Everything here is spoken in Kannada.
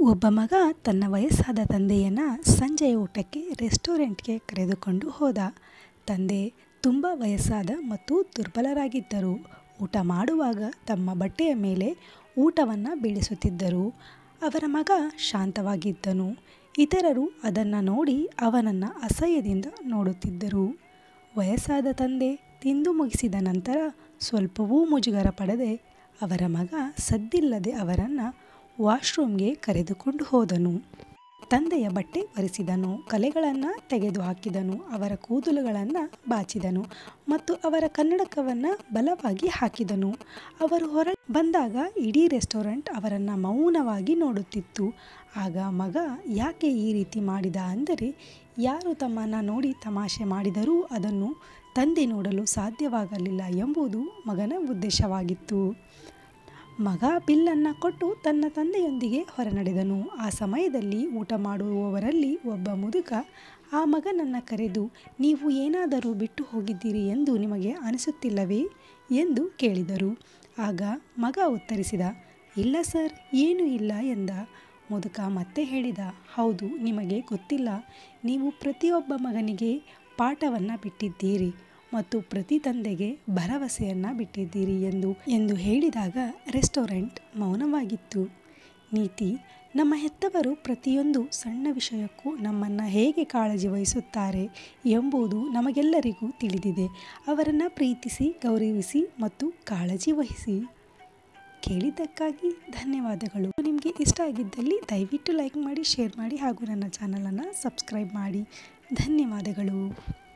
ಒಬ್ಬ ಮಗ ತನ್ನ ವಯಸ್ಸಾದ ತಂದೆಯನ್ನು ಸಂಜೆಯ ಊಟಕ್ಕೆ ರೆಸ್ಟೋರೆಂಟ್ಗೆ ಕರೆದುಕೊಂಡು ಹೋದ ತಂದೆ ತುಂಬ ವಯಸ್ಸಾದ ಮತ್ತು ದುರ್ಬಲರಾಗಿದ್ದರು ಊಟ ಮಾಡುವಾಗ ತಮ್ಮ ಬಟ್ಟೆಯ ಮೇಲೆ ಊಟವನ್ನು ಬೀಳಿಸುತ್ತಿದ್ದರು ಅವರ ಮಗ ಶಾಂತವಾಗಿದ್ದನು ಇತರರು ಅದನ್ನು ನೋಡಿ ಅವನನ್ನು ಅಸಹ್ಯದಿಂದ ನೋಡುತ್ತಿದ್ದರು ವಯಸ್ಸಾದ ತಂದೆ ತಿಂದು ಮುಗಿಸಿದ ನಂತರ ಸ್ವಲ್ಪವೂ ಮುಜುಗರ ಪಡದೆ ಅವರ ಮಗ ಸದ್ದಿಲ್ಲದೆ ಅವರನ್ನು ವಾಶ್ರೂಮ್ಗೆ ಕರೆದುಕೊಂಡು ಹೋದನು ತಂದೆಯ ಬಟ್ಟೆ ಒರೆಸಿದನು ಕಲೆಗಳನ್ನು ತೆಗೆದುಹಾಕಿದನು ಅವರ ಕೂದಲುಗಳನ್ನು ಬಾಚಿದನು ಮತ್ತು ಅವರ ಕನ್ನಡಕವನ್ನು ಬಲವಾಗಿ ಹಾಕಿದನು ಅವರು ಹೊರ ಬಂದಾಗ ಇಡೀ ರೆಸ್ಟೋರೆಂಟ್ ಅವರನ್ನು ಮೌನವಾಗಿ ನೋಡುತ್ತಿತ್ತು ಆಗ ಮಗ ಯಾಕೆ ಈ ರೀತಿ ಮಾಡಿದ ಅಂದರೆ ಯಾರು ತಮ್ಮನ್ನು ನೋಡಿ ತಮಾಷೆ ಮಾಡಿದರೂ ಅದನ್ನು ತಂದೆ ನೋಡಲು ಸಾಧ್ಯವಾಗಲಿಲ್ಲ ಎಂಬುದು ಮಗನ ಉದ್ದೇಶವಾಗಿತ್ತು ಮಗ ಬಿಲ್ಲನ್ನು ಕೊಟ್ಟು ತನ್ನ ತಂದೆಯೊಂದಿಗೆ ಹೊರನಡೆದನು ಆ ಸಮಯದಲ್ಲಿ ಊಟ ಮಾಡುವವರಲ್ಲಿ ಒಬ್ಬ ಮುದುಕ ಆ ಮಗನನ್ನು ಕರೆದು ನೀವು ಏನಾದರೂ ಬಿಟ್ಟು ಹೋಗಿದ್ದೀರಿ ಎಂದು ನಿಮಗೆ ಅನಿಸುತ್ತಿಲ್ಲವೇ ಎಂದು ಕೇಳಿದರು ಆಗ ಮಗ ಉತ್ತರಿಸಿದ ಇಲ್ಲ ಸರ್ ಏನೂ ಇಲ್ಲ ಎಂದ ಮುದುಕ ಮತ್ತೆ ಹೇಳಿದ ಹೌದು ನಿಮಗೆ ಗೊತ್ತಿಲ್ಲ ನೀವು ಪ್ರತಿಯೊಬ್ಬ ಮಗನಿಗೆ ಪಾಠವನ್ನು ಬಿಟ್ಟಿದ್ದೀರಿ ಮತ್ತು ಪ್ರತಿ ತಂದೆಗೆ ಭರವಸೆಯನ್ನು ಬಿಟ್ಟಿದ್ದೀರಿ ಎಂದು ಎಂದು ಹೇಳಿದಾಗ ರೆಸ್ಟೋರೆಂಟ್ ಮೌನವಾಗಿತ್ತು ನೀತಿ ನಮ್ಮ ಹೆತ್ತವರು ಪ್ರತಿಯೊಂದು ಸಣ್ಣ ವಿಷಯಕ್ಕೂ ನಮ್ಮನ್ನು ಹೇಗೆ ಕಾಳಜಿ ವಹಿಸುತ್ತಾರೆ ಎಂಬುದು ನಮಗೆಲ್ಲರಿಗೂ ತಿಳಿದಿದೆ ಅವರನ್ನು ಪ್ರೀತಿಸಿ ಗೌರವಿಸಿ ಮತ್ತು ಕಾಳಜಿ ವಹಿಸಿ ಕೇಳಿದ್ದಕ್ಕಾಗಿ ಧನ್ಯವಾದಗಳು ನಿಮಗೆ ಇಷ್ಟ ಆಗಿದ್ದಲ್ಲಿ ದಯವಿಟ್ಟು ಲೈಕ್ ಮಾಡಿ ಶೇರ್ ಮಾಡಿ ಹಾಗೂ ನನ್ನ ಚಾನಲನ್ನು ಸಬ್ಸ್ಕ್ರೈಬ್ ಮಾಡಿ ಧನ್ಯವಾದಗಳು